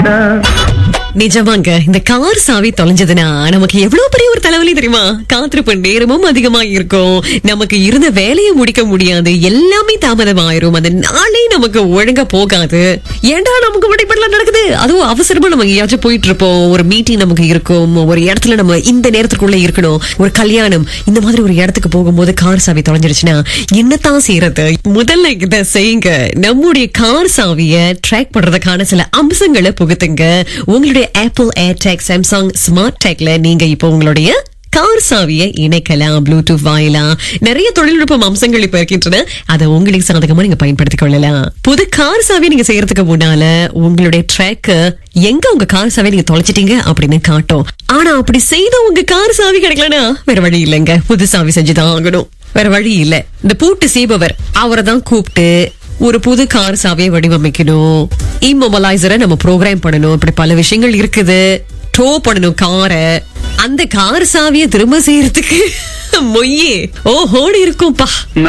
நிஜமாங்க இந்த கார் சாவி தொலைஞ்சதுன்னா நமக்கு எவ்வளவு பெரிய ஒரு தலைவலி தெரியுமா காத்திருப்பு நேரமும் அதிகமா இருக்கும் நமக்கு இருந்த வேலையை முடிக்க முடியாது எல்லாமே தாமதமாயிரும் அந்த நாளே நமக்கு ஒழுங்கா போகாது ஏன்டா நமக்கு மட்டும் இப்படிலாம் நடக்குது அதுவும் அவசரமா நம்ம எங்கேயாச்சும் போயிட்டு இருப்போம் ஒரு மீட்டிங் நமக்கு இருக்கும் ஒரு இடத்துல நம்ம இந்த நேரத்துக்குள்ள இருக்கணும் ஒரு கல்யாணம் இந்த மாதிரி ஒரு இடத்துக்கு போகும்போது கார் சாவி தொலைஞ்சிருச்சுன்னா என்னத்தான் செய்யறது முதல்ல இதை செய்யுங்க நம்முடைய கார் சாவிய ட்ராக் பண்றதுக்கான சில அம்சங்களை புகுத்துங்க உங்களுடைய ஆப்பிள் ஏர்டெக் சாம்சங் ஸ்மார்ட் டெக்ல நீங்க இப்போ உங்களுடைய கார் சாவியை இணைக்கலாம் ப்ளூடூத் வாயிலா நிறைய தொழில்நுட்ப அம்சங்கள் இப்ப இருக்கின்றன அதை உங்களுக்கு சாதகமா நீங்க பயன்படுத்திக் கொள்ளலாம் புது கார் சாவியை நீங்க செய்யறதுக்கு முன்னால உங்களுடைய ட்ராக் எங்க உங்க கார் சாவியை நீங்க தொலைச்சிட்டீங்க அப்படின்னு காட்டும் ஆனா அப்படி செய்த உங்க கார் சாவி கிடைக்கலனா வேற வழி இல்லைங்க புது சாவி செஞ்சுதான் ஆகணும் வேற வழி இல்ல இந்த பூட்டு செய்பவர் அவரை தான் கூப்பிட்டு ஒரு புது கார் சாவியை வடிவமைக்கணும் இம்மொபலைசரை நம்ம ப்ரோக்ராம் பண்ணணும் இப்படி பல விஷயங்கள் இருக்குது டோ பண்ணணும் காரை அந்த கார் சாவியை திரும்ப செய்யறதுக்கு மொய்யே ஓ ஹோடு இருக்கும்பா